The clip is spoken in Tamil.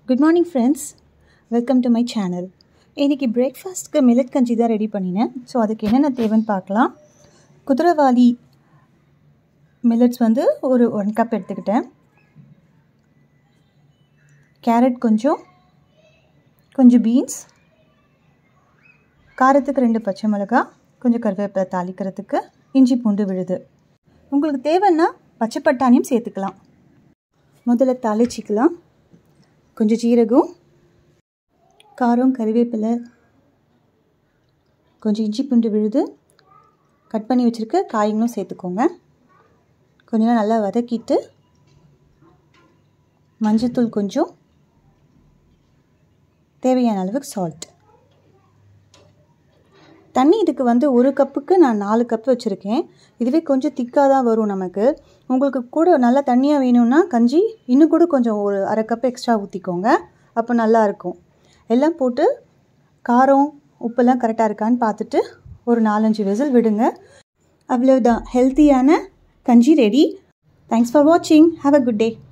good morning friends welcome to my channel இன்றைக்கி பிரேக்ஃபாஸ்ட்க்கு மில்லட் கஞ்சி தான் ரெடி பண்ணினேன் ஸோ அதுக்கு என்னென்ன தேவைன்னு பார்க்கலாம் குதிரைவாலி மில்லட்ஸ் வந்து ஒரு ஒன் கப் எடுத்துக்கிட்டேன் கேரட் கொஞ்சம் கொஞ்சம் பீன்ஸ் காரத்துக்கு ரெண்டு பச்சை மிளகா கொஞ்சம் கருவேப்பிலை தாளிக்கிறதுக்கு இஞ்சி பூண்டு விழுது உங்களுக்கு தேவைன்னா பச்சை பட்டாணியும் சேர்த்துக்கலாம் முதல்ல தாளிச்சிக்கலாம் கொஞ்சம் ஜீரகம் காரம் கறிவேப்பிலை கொஞ்சம் இஞ்சி பூண்டு விழுது கட் பண்ணி வச்சுருக்க காய்களும் சேர்த்துக்கோங்க கொஞ்ச நேரம் நல்லா வதக்கிட்டு மஞ்சத்தூள் கொஞ்சம் தேவையான அளவுக்கு சால்ட் தண்ணி இதுக்கு வந்து ஒரு கப்புக்கு நான் நாலு கப் வச்சுருக்கேன் இதுவே கொஞ்சம் திக்காக தான் வரும் நமக்கு உங்களுக்கு கூட நல்லா தண்ணியாக வேணும்னா கஞ்சி இன்னும் கூட கொஞ்சம் ஒரு அரை கப் எக்ஸ்ட்ரா ஊற்றிக்கோங்க அப்போ நல்லாயிருக்கும் எல்லாம் போட்டு காரம் உப்பெல்லாம் கரெக்டாக இருக்கான்னு பார்த்துட்டு ஒரு நாலஞ்சு விசில் விடுங்க அவ்வளோதான் ஹெல்த்தியான கஞ்சி ரெடி தேங்க்ஸ் ஃபார் வாட்சிங் ஹாவ் அ குட் டே